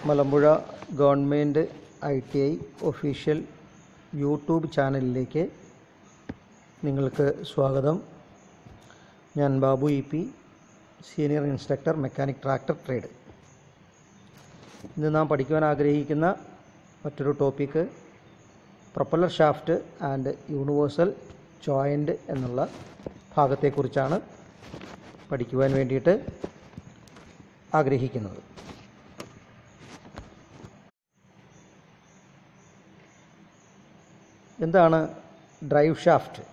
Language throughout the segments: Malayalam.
Malampuzha government I T I official YouTube ചാനലിലേക്ക് നിങ്ങൾക്ക് സ്വാഗതം ഞാൻ Babu E P senior instructor mechanic tractor trade ഇന്ന് നാം പഠിക്കുവാൻ ആഗ്രഹിക്കുന്ന മറ്റൊരു topic propeller shaft and universal joint എന്നുള്ള ഭാഗത്തെക്കുറിച്ചാണ് പഠിക്കുവാൻ വേണ്ടിയിട്ട് ആഗ്രഹിക്കുന്നത് എന്താണ് ഡ്രൈവ് ഷാഫ്റ്റ്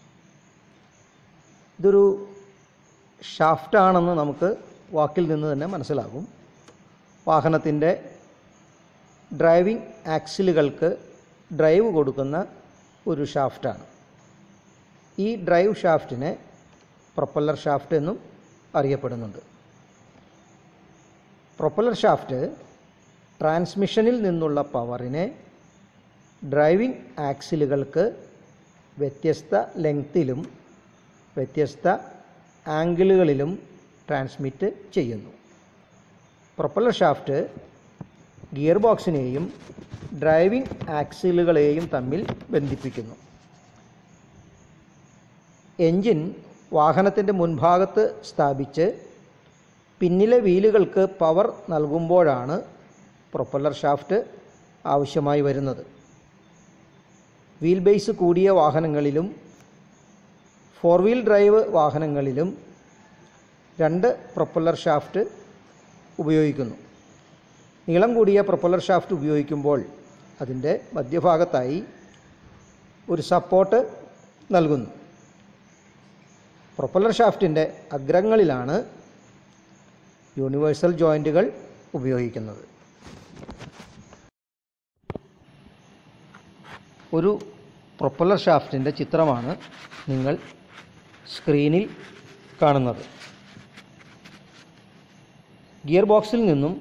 ഇതൊരു ഷാഫ്റ്റാണെന്ന് നമുക്ക് വാക്കിൽ നിന്ന് തന്നെ മനസ്സിലാകും വാഹനത്തിൻ്റെ ഡ്രൈവിംഗ് ആക്സിലുകൾക്ക് ഡ്രൈവ് കൊടുക്കുന്ന ഒരു ഷാഫ്റ്റാണ് ഈ ഡ്രൈവ് ഷാഫ്റ്റിനെ പ്രൊപ്പല്ലർ ഷാഫ്റ്റ് എന്നും അറിയപ്പെടുന്നുണ്ട് പ്രൊപ്പല്ലർ ഷാഫ്റ്റ് ട്രാൻസ്മിഷനിൽ നിന്നുള്ള പവറിനെ ഡ്രൈവിംഗ് ആക്സിലുകൾക്ക് വ്യത്യസ്ത ലെങ്ത്തിലും വ്യത്യസ്ത ആംഗിളുകളിലും ട്രാൻസ്മിറ്റ് ചെയ്യുന്നു പ്രൊപ്പല്ലർ ഷാഫ്റ്റ് ഗിയർ ബോക്സിനെയും ഡ്രൈവിംഗ് ആക്സിലുകളെയും തമ്മിൽ ബന്ധിപ്പിക്കുന്നു എൻജിൻ വാഹനത്തിൻ്റെ മുൻഭാഗത്ത് സ്ഥാപിച്ച് പിന്നിലെ വീലുകൾക്ക് പവർ നൽകുമ്പോഴാണ് പ്രൊപ്പല്ലർ ഷാഫ്റ്റ് ആവശ്യമായി വരുന്നത് വീൽ ബേസ് കൂടിയ വാഹനങ്ങളിലും ഫോർ വീൽ ഡ്രൈവ് വാഹനങ്ങളിലും രണ്ട് പ്രൊപ്പല്ലർ ഷാഫ്റ്റ് ഉപയോഗിക്കുന്നു നീളം കൂടിയ പ്രൊപ്പല്ലർ ഷാഫ്റ്റ് ഉപയോഗിക്കുമ്പോൾ അതിൻ്റെ മധ്യഭാഗത്തായി ഒരു സപ്പോർട്ട് നൽകുന്നു പ്രൊപ്പല്ലർ ഷാഫ്റ്റിൻ്റെ അഗ്രങ്ങളിലാണ് യൂണിവേഴ്സൽ ജോയിൻറ്റുകൾ ഉപയോഗിക്കുന്നത് ഒരു പ്രൊപ്പല്ലർ ഷാഫ്റ്റിൻ്റെ ചിത്രമാണ് നിങ്ങൾ സ്ക്രീനിൽ കാണുന്നത് ഗിയർ ബോക്സിൽ നിന്നും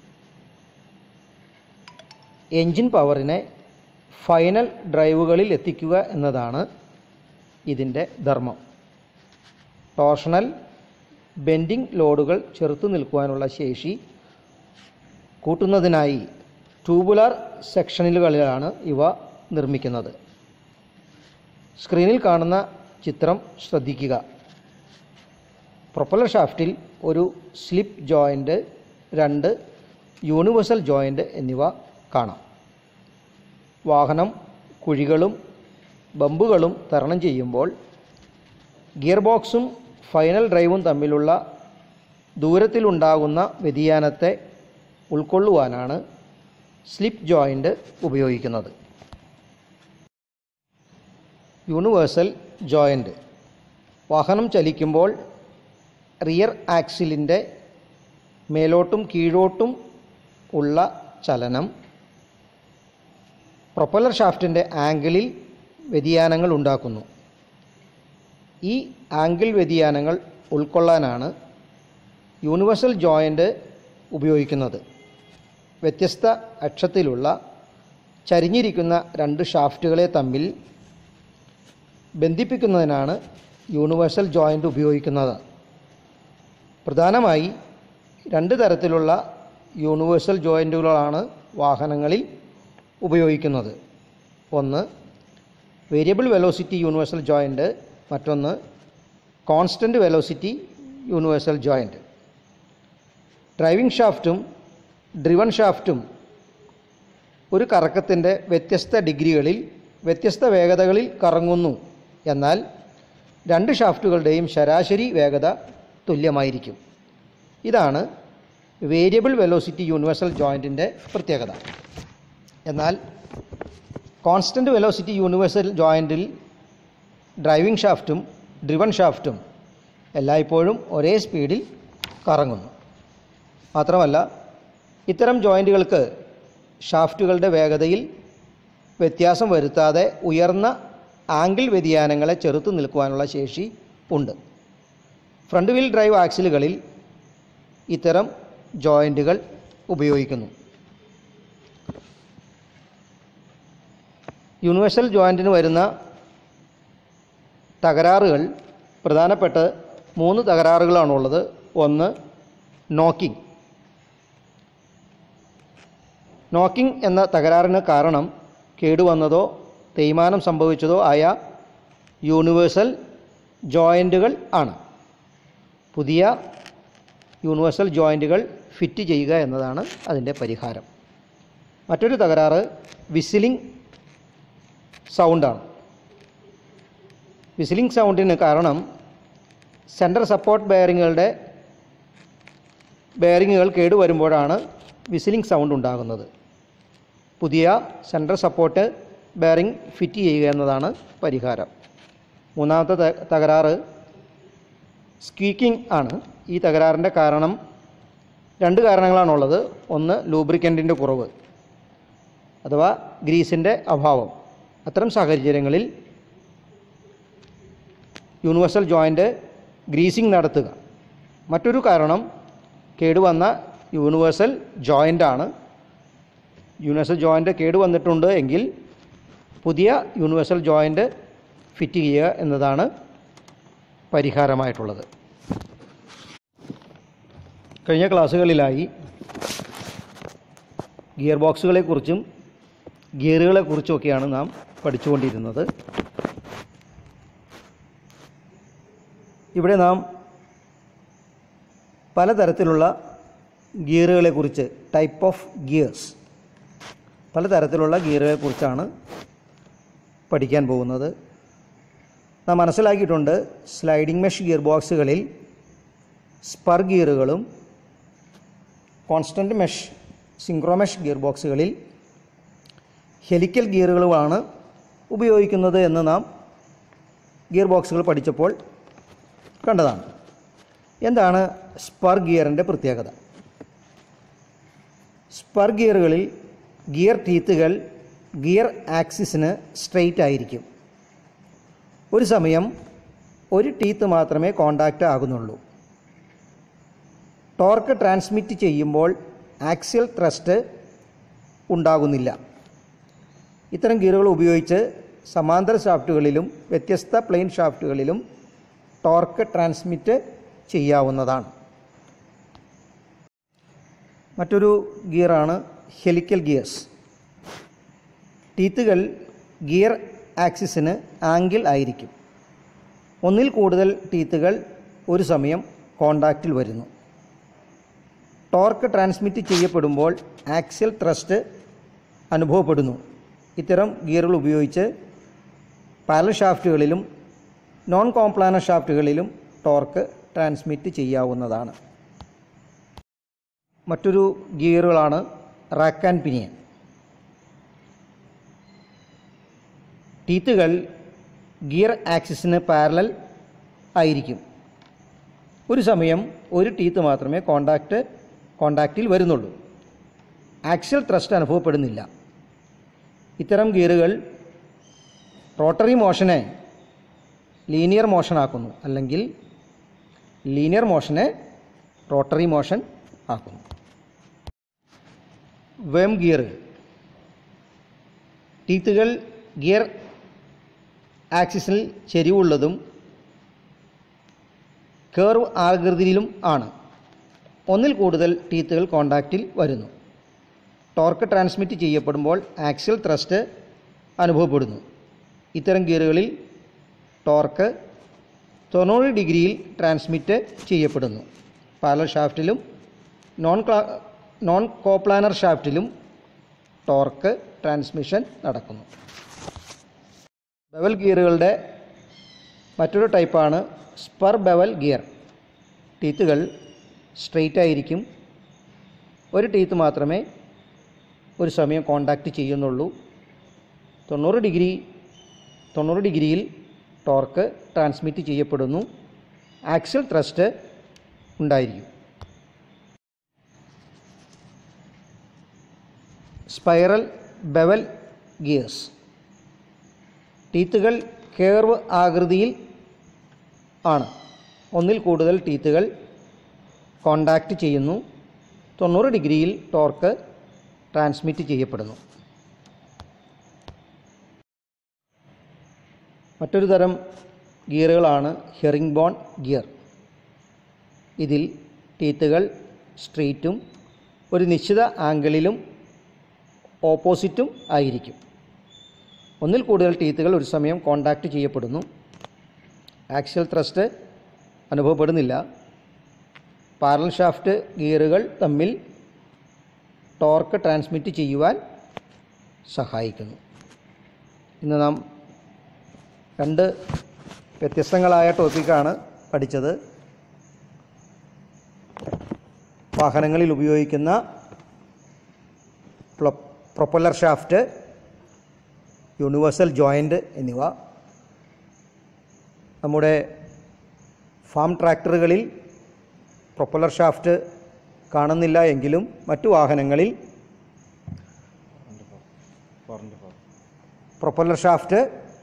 എൻജിൻ പവറിനെ ഫൈനൽ ഡ്രൈവുകളിൽ എത്തിക്കുക എന്നതാണ് ഇതിൻ്റെ ധർമ്മം ടോർഷണൽ ബെൻഡിങ് ലോഡുകൾ ചെറുത്തു നിൽക്കുവാനുള്ള ശേഷി കൂട്ടുന്നതിനായി ട്യൂബുലാർ സെക്ഷനുകളിലാണ് ഇവ നിർമ്മിക്കുന്നത് സ്ക്രീനിൽ കാണുന്ന ചിത്രം ശ്രദ്ധിക്കുക പ്രൊപ്പല്ലർ ഷാഫ്റ്റിൽ ഒരു സ്ലിപ്പ് ജോയിൻ്റ് രണ്ട് യൂണിവേഴ്സൽ ജോയിൻ്റ് എന്നിവ കാണാം വാഹനം കുഴികളും ബമ്പുകളും തരണം ചെയ്യുമ്പോൾ ഗിയർ ബോക്സും ഫൈനൽ ഡ്രൈവും തമ്മിലുള്ള ദൂരത്തിലുണ്ടാകുന്ന വ്യതിയാനത്തെ ഉൾക്കൊള്ളുവാനാണ് സ്ലിപ്പ് ജോയിൻ്റ് ഉപയോഗിക്കുന്നത് യൂണിവേഴ്സൽ ജോയിൻ്റ് വാഹനം ചലിക്കുമ്പോൾ റിയർ ആക്സിലിൻ്റെ മേലോട്ടും കീഴോട്ടും ഉള്ള ചലനം പ്രൊപ്പല്ലർ ഷാഫ്റ്റിൻ്റെ ആംഗിളിൽ വ്യതിയാനങ്ങൾ ഉണ്ടാക്കുന്നു ഈ ആംഗിൾ വ്യതിയാനങ്ങൾ ഉൾക്കൊള്ളാനാണ് യൂണിവേഴ്സൽ ജോയിൻ്റ് ഉപയോഗിക്കുന്നത് വ്യത്യസ്ത അക്ഷത്തിലുള്ള ചരിഞ്ഞിരിക്കുന്ന രണ്ട് ഷാഫ്റ്റുകളെ തമ്മിൽ ബന്ധിപ്പിക്കുന്നതിനാണ് യൂണിവേഴ്സൽ ജോയിൻ്റ് ഉപയോഗിക്കുന്നത് പ്രധാനമായി രണ്ട് തരത്തിലുള്ള യൂണിവേഴ്സൽ ജോയിൻറ്റുകളാണ് വാഹനങ്ങളിൽ ഉപയോഗിക്കുന്നത് ഒന്ന് വേരിയബിൾ വെലോസിറ്റി യൂണിവേഴ്സൽ ജോയിൻ്റ് മറ്റൊന്ന് constant velocity universal joint driving ഷാഫ്റ്റും ഡ്രിവൺ ഷാഫ്റ്റും ഒരു കറക്കത്തിൻ്റെ വ്യത്യസ്ത ഡിഗ്രികളിൽ വ്യത്യസ്ത വേഗതകളിൽ കറങ്ങുന്നു എന്നാൽ രണ്ട് ഷാഫ്റ്റുകളുടെയും ശരാശരി വേഗത തുല്യമായിരിക്കും ഇതാണ് വേരിയബിൾ വെലോസിറ്റി യൂണിവേഴ്സൽ ജോയിൻറ്റിൻ്റെ പ്രത്യേകത എന്നാൽ കോൺസ്റ്റൻറ്റ് വെലോസിറ്റി യൂണിവേഴ്സൽ ജോയിൻറ്റിൽ ഡ്രൈവിംഗ് ഷാഫ്റ്റും ഡ്രിവൺ ഷാഫ്റ്റും എല്ലായ്പ്പോഴും ഒരേ സ്പീഡിൽ കറങ്ങുന്നു മാത്രമല്ല ഇത്തരം ജോയിൻറ്റുകൾക്ക് ഷാഫ്റ്റുകളുടെ വേഗതയിൽ വ്യത്യാസം വരുത്താതെ ഉയർന്ന ആംഗിൾ വ്യതിയാനങ്ങളെ ചെറുത്തു നിൽക്കുവാനുള്ള ശേഷി ഉണ്ട് ഫ്രണ്ട് വീൽ ഡ്രൈവ് ആക്സിലുകളിൽ ഇത്തരം ജോയിൻറ്റുകൾ ഉപയോഗിക്കുന്നു യൂണിവേഴ്സൽ ജോയിൻറ്റിന് വരുന്ന തകരാറുകൾ പ്രധാനപ്പെട്ട മൂന്ന് തകരാറുകളാണുള്ളത് ഒന്ന് നോക്കിംഗ് നോക്കിംഗ് എന്ന തകരാറിന് കാരണം കേടുവന്നതോ തേയ്മാനം സംഭവിച്ചതോ ആയ യൂണിവേഴ്സൽ ജോയിൻറ്റുകൾ ആണ് പുതിയ യൂണിവേഴ്സൽ ജോയിൻറ്റുകൾ ഫിറ്റ് ചെയ്യുക എന്നതാണ് അതിൻ്റെ പരിഹാരം മറ്റൊരു തകരാറ് വിസിലിംഗ് സൗണ്ടാണ് വിസിലിംഗ് സൗണ്ടിന് കാരണം സെൻട്രൽ സപ്പോർട്ട് ബെയറിങ്ങുകളുടെ ബെയറിങ്ങുകൾ കേടുവരുമ്പോഴാണ് വിസിലിംഗ് സൗണ്ട് ഉണ്ടാകുന്നത് പുതിയ സെൻട്രൽ സപ്പോർട്ട് ബെയറിംഗ് ഫിറ്റ് ചെയ്യുക എന്നതാണ് പരിഹാരം മൂന്നാമത്തെ ത- തകരാറ് സ്ക്വീക്കിംഗ് ആണ് ഈ തകരാറിൻ്റെ കാരണം രണ്ട് കാരണങ്ങളാണുള്ളത് ഒന്ന് ലൂബ്രിക്കൻറ്റിൻ്റെ കുറവ് അഥവാ ഗ്രീസിൻ്റെ അഭാവം അത്തരം സാഹചര്യങ്ങളിൽ യൂണിവേഴ്സൽ ജോയിൻ്റ് ഗ്രീസിംഗ് നടത്തുക മറ്റൊരു കാരണം കേടുവന്ന യൂണിവേഴ്സൽ ജോയിൻ്റ് ആണ് യൂണിവേഴ്സൽ ജോയിൻ്റ് കേടുവന്നിട്ടുണ്ട് എങ്കിൽ പുതിയ യൂണിവേഴ്സൽ ജോയിൻ്റ് ഫിറ്റ് ചെയ്യുക എന്നതാണ് പരിഹാരമായിട്ടുള്ളത് കഴിഞ്ഞ ക്ലാസ്സുകളിലായി ഗിയർ ബോക്സുകളെക്കുറിച്ചും ഗിയറുകളെക്കുറിച്ചുമൊക്കെയാണ് നാം പഠിച്ചുകൊണ്ടിരുന്നത് ഇവിടെ നാം പലതരത്തിലുള്ള ഗിയറുകളെക്കുറിച്ച് ടൈപ്പ് ഓഫ് ഗിയേഴ്സ് പലതരത്തിലുള്ള ഗിയറുകളെക്കുറിച്ചാണ് പഠിക്കാൻ പോകുന്നത് നാം മനസ്സിലാക്കിയിട്ടുണ്ട് സ്ലൈഡിംഗ് മെഷ് ഗിയർ ബോക്സുകളിൽ സ്പർ ഗിയറുകളും കോൺസ്റ്റൻറ്റ് മെഷ് സിങ്ക്രോമെഷ് ഗിയർ ബോക്സുകളിൽ ഹെലിക്കൽ ഗിയറുകളുമാണ് ഉപയോഗിക്കുന്നത് എന്ന് നാം ഗിയർ ബോക്സുകൾ പഠിച്ചപ്പോൾ കണ്ടതാണ് എന്താണ് സ്പർ ഗിയറിൻ്റെ പ്രത്യേകത സ്പർ ഗിയറുകളിൽ ഗിയർ ടീത്തുകൾ ഗിയർ ആക്സിസിന് സ്ട്രെയിറ്റ് ആയിരിക്കും ഒരു സമയം ഒരു ടീത്ത് മാത്രമേ കോണ്ടാക്റ്റ് ആകുന്നുള്ളൂ ടോർക്ക് ട്രാൻസ്മിറ്റ് ചെയ്യുമ്പോൾ ആക്സിയൽ ത്രസ്റ്റ് ഉണ്ടാകുന്നില്ല ഇത്തരം ഗിയറുകൾ ഉപയോഗിച്ച് സമാന്തര ഷാഫ്റ്റുകളിലും വ്യത്യസ്ത പ്ലെയിൻ ഷാഫ്റ്റുകളിലും ടോർക്ക് ട്രാൻസ്മിറ്റ് ചെയ്യാവുന്നതാണ് മറ്റൊരു ഗിയറാണ് ഹെലിക്കൽ ഗിയേഴ്സ് ടീത്തുകൾ ഗിയർ ആക്സിസിന് ആംഗിൾ ആയിരിക്കും ഒന്നിൽ കൂടുതൽ ടീത്തുകൾ ഒരു സമയം കോണ്ടാക്റ്റിൽ വരുന്നു ടോർക്ക് ട്രാൻസ്മിറ്റ് ചെയ്യപ്പെടുമ്പോൾ ആക്സിയൽ ത്രസ്റ്റ് അനുഭവപ്പെടുന്നു ഇത്തരം ഗിയറുകൾ ഉപയോഗിച്ച് പാരൽ ഷാഫ്റ്റുകളിലും നോൺ കോംപ്ലാനർ ഷാഫ്റ്റുകളിലും ടോർക്ക് ട്രാൻസ്മിറ്റ് ചെയ്യാവുന്നതാണ് മറ്റൊരു ഗിയറുകളാണ് റാക്ക് ആൻഡ് പിനിയൻ ടീത്തുകൾ ഗിയർ ആക്സിസിന് പാരലൽ ആയിരിക്കും ഒരു സമയം ഒരു ടീത്ത് മാത്രമേ കോണ്ടാക്റ്റ് കോണ്ടാക്റ്റിൽ വരുന്നുള്ളൂ ആക്സിയൽ ത്രസ്റ്റ് അനുഭവപ്പെടുന്നില്ല ഇത്തരം ഗിയറുകൾ റോട്ടറി മോഷനെ ലീനിയർ മോഷനാക്കുന്നു അല്ലെങ്കിൽ ലീനിയർ മോഷനെ റോട്ടറി മോഷൻ ആക്കുന്നു വേം ഗിയറുകൾ ടീത്തുകൾ ഗിയർ ആക്സിസിൽ ചെരിവുള്ളതും കേർവ് ആകൃതിയിലും ആണ് ഒന്നിൽ കൂടുതൽ ടീത്തുകൾ കോണ്ടാക്റ്റിൽ വരുന്നു ടോർക്ക് ട്രാൻസ്മിറ്റ് ചെയ്യപ്പെടുമ്പോൾ ആക്സിയൽ ത്രസ്റ്റ് അനുഭവപ്പെടുന്നു ഇത്തരം ഗിയറുകളിൽ ടോർക്ക് തൊണ്ണൂറ് ഡിഗ്രിയിൽ ട്രാൻസ്മിറ്റ് ചെയ്യപ്പെടുന്നു പാരലൽ ഷാഫ്റ്റിലും നോൺ ക്ലാ നോൺ കോപ്ലാനർ ഷാഫ്റ്റിലും ടോർക്ക് ട്രാൻസ്മിഷൻ നടക്കുന്നു ബെവൽ ഗിയറുകളുടെ മറ്റൊരു ടൈപ്പാണ് സ്പർ ബെവൽ ഗിയർ ടീത്തുകൾ സ്ട്രെയിറ്റ് ആയിരിക്കും ഒരു ടീത്ത് മാത്രമേ ഒരു സമയം കോണ്ടാക്റ്റ് ചെയ്യുന്നുള്ളൂ തൊണ്ണൂറ് ഡിഗ്രി തൊണ്ണൂറ് ഡിഗ്രിയിൽ ടോർക്ക് ട്രാൻസ്മിറ്റ് ചെയ്യപ്പെടുന്നു ആക്സിൽ ത്രസ്റ്റ് ഉണ്ടായിരിക്കും സ്പൈറൽ ബെവൽ ഗിയേഴ്സ് ടീത്തുകൾ കേർവ് ആകൃതിയിൽ ആണ് ഒന്നിൽ കൂടുതൽ ടീത്തുകൾ കോണ്ടാക്റ്റ് ചെയ്യുന്നു തൊണ്ണൂറ് ഡിഗ്രിയിൽ ടോർക്ക് ട്രാൻസ്മിറ്റ് ചെയ്യപ്പെടുന്നു മറ്റൊരു തരം ഗിയറുകളാണ് ഹെറിംഗ് ബോൺ ഗിയർ ഇതിൽ ടീത്തുകൾ സ്ട്രെയിറ്റും ഒരു നിശ്ചിത ആംഗിളിലും ഓപ്പോസിറ്റും ആയിരിക്കും ഒന്നിൽ കൂടുതൽ ടീത്തുകൾ ഒരു സമയം കോണ്ടാക്റ്റ് ചെയ്യപ്പെടുന്നു ആക്സിയൽ ത്രസ്റ്റ് അനുഭവപ്പെടുന്നില്ല പാരൽ ഷാഫ്റ്റ് ഗിയറുകൾ തമ്മിൽ ടോർക്ക് ട്രാൻസ്മിറ്റ് ചെയ്യുവാൻ സഹായിക്കുന്നു ഇന്ന് നാം രണ്ട് വ്യത്യസ്തങ്ങളായ ടോപ്പിക്കാണ് പഠിച്ചത് വാഹനങ്ങളിൽ ഉപയോഗിക്കുന്ന പ്രൊപ്പല്ലർ ഷാഫ്റ്റ് യൂണിവേഴ്സൽ ജോയിൻ്റ് എന്നിവ നമ്മുടെ ഫാം ട്രാക്ടറുകളിൽ പ്രൊപ്പല്ലർ ഷാഫ്റ്റ് കാണുന്നില്ല എങ്കിലും മറ്റു വാഹനങ്ങളിൽ പ്രൊപ്പല്ലർ ഷാഫ്റ്റ്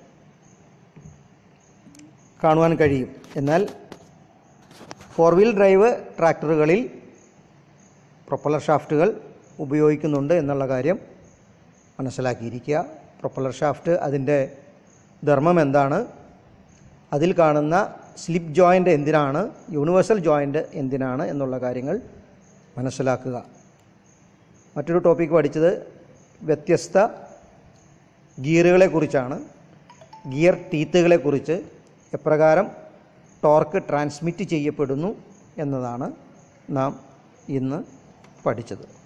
കാണുവാൻ കഴിയും എന്നാൽ ഫോർ വീൽ ഡ്രൈവ് ട്രാക്ടറുകളിൽ പ്രൊപ്പല്ലർ ഷാഫ്റ്റുകൾ ഉപയോഗിക്കുന്നുണ്ട് എന്നുള്ള കാര്യം മനസ്സിലാക്കിയിരിക്കുക പ്രൊപ്പല്ലർ ഷാഫ്റ്റ് അതിൻ്റെ ധർമ്മം എന്താണ് അതിൽ കാണുന്ന സ്ലിപ്പ് ജോയിൻ്റ് എന്തിനാണ് യൂണിവേഴ്സൽ ജോയിൻ്റ് എന്തിനാണ് എന്നുള്ള കാര്യങ്ങൾ മനസ്സിലാക്കുക മറ്റൊരു ടോപ്പിക്ക് പഠിച്ചത് വ്യത്യസ്ത ഗിയറുകളെക്കുറിച്ചാണ് ഗിയർ ടീത്തുകളെക്കുറിച്ച് എപ്രകാരം ടോർക്ക് ട്രാൻസ്മിറ്റ് ചെയ്യപ്പെടുന്നു എന്നതാണ് നാം ഇന്ന് പഠിച്ചത്